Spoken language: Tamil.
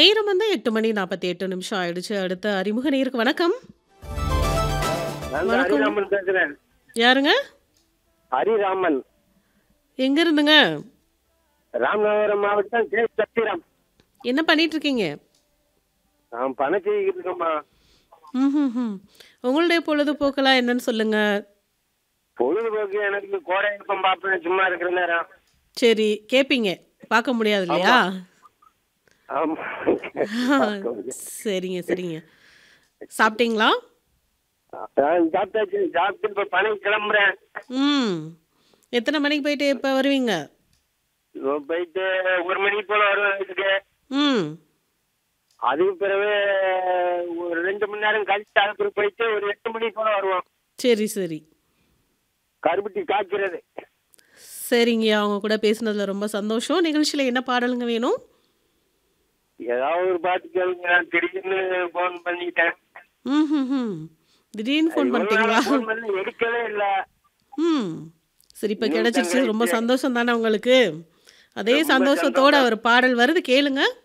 நேரம் வந்து 8 மணி 48 நிமிஷம் ஆயிடுச்சு. அடுத்த அறிமுக நேயருக்கு வணக்கம். நான் தான் வணக்கம். ஹரிராமன் பேசுறேன் யாருங்க? ஹரிராமன் எங்க இருந்துங்க? ராமநாதபுரம் மாவட்டம் கே சத்திரம் என்ன பண்ணிட்டு இருக்கீங்க? நான் பணம் செய்கிட்டு இருக்கேம்மா ம்ஹும்ஹும். உங்களுடைய பொழுதுபோக்கெல்லாம் என்னன்னு சொல்லுங்க. பொழுதுபோக்கு எனக்கு கோடை இயக்கம் பார்ப்பேன் சும்மா இருக்கிற நேரம் சரி, கேட்பீங்க. பார்க்க முடியாது இல்லையா? ஆமா சரிங்க, சரிங்க. சாப்பிட்டீங்களா? நான் சாப்பிட்டாச்சு சாப்பிட்டு இப்ப பணம் கிளம்புறேன் ம். எத்தனை மணிக்கு போயிட்டு எப்ப வருவீங்க? இதோ போயிட்டு ஒரு மணிக்கு போல வருவேன் வீட்டுக்கு ம். அதுக்கு பிறகு ஒரு ரெண்டு மணி நேரம் கழிச்சு அதுக்கு போயிட்டு ஒரு எட்டு மணிக்கு போல வருவோம் சரி, சரி. கருப்பட்டி காய்க்கிறது சரிங்கய்யா. அவங்க கூட பேசுனதுல ரொம்ப சந்தோஷம். நிகழ்ச்சியில என்ன பாடலுங்க வேணும்? ஏதாவது ஒரு பாட்டு கேளுங்க நான் திடீர்னு போன் பண்ணிட்டேன் ம்ஹும்ஹும். திடீர்னு ஃபோன் இவ்வளவு பண்ணிட்டீங்களா? நாளா phone பண்ணி எடுக்கவே இல்ல ம். சரி இப்ப இன்னும் கிடைச்சிருச்சு. ரொம்ப தங்கச்சி. சந்தோஷம் தானே உங்களுக்கு? அதே ரொம்ப சந்தோஷத்தோட சந்தோஷம். ஒரு பாடல் வருது கேளுங்க.